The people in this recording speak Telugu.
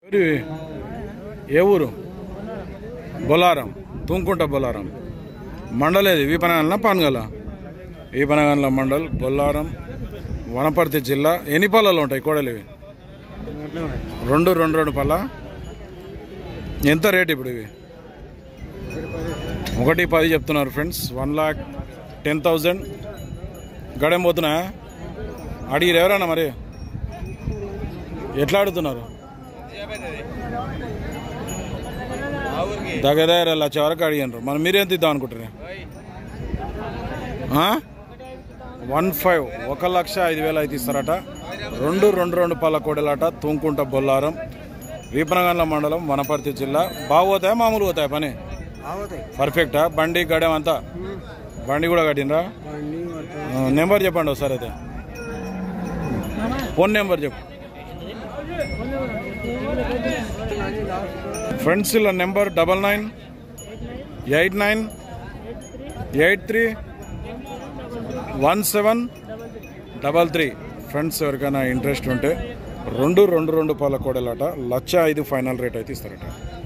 ఎవరివి? ఏ ఊరు బొలారం తుంకుంట బొలారం మండలేది వీపనగంల పాన్గల వీపనగంల మండల్ బొల్లారం వనపర్తి జిల్లా ఎన్ని పళ్ళలు ఉంటాయి కోడలు ఇవి రెండు రెండు రెండు పళ్ళ ఎంత రేట్ ఇప్పుడు ఇవి ఒకటి పది చెప్తున్నారు friends one lakh ten thousand గడేం పోతున్నా అడిగిరు ఎవరన్నా మరి ఎట్లా అడుగుతున్నారు దగ్గర దగ్గర లక్ష వరకు అడిగారు మరి మీరేం తీద్దాం అనుకుంటారు వన్ ఫైవ్ ఒక లక్ష ఐదు వేలు అయితే ఇస్తారట రెండు రెండు రెండు పళ్ళ కోడెలాట తూంకుంట బొల్లారం వీపనగండ్ల మండలం వనపర్తి జిల్లా బాగా పోతాయా మామూలు పోతాయా పని పర్ఫెక్టా బండి గడెం అంతా బండి కూడా కట్టినరా నెంబర్ చెప్పండి ఒకసారి అయితే ఫోన్ నెంబర్ చెప్పు ఫ్రెండ్స్ ఇలా number double nine eight nine eight three one seven double three friends ఎవరికైనా ఇంట్రెస్ట్ ఉంటే రెండు రెండు రెండు పాల కోడలాట లక్ష ఐదు ఫైనల్ రేట్ అయితే ఇస్తారట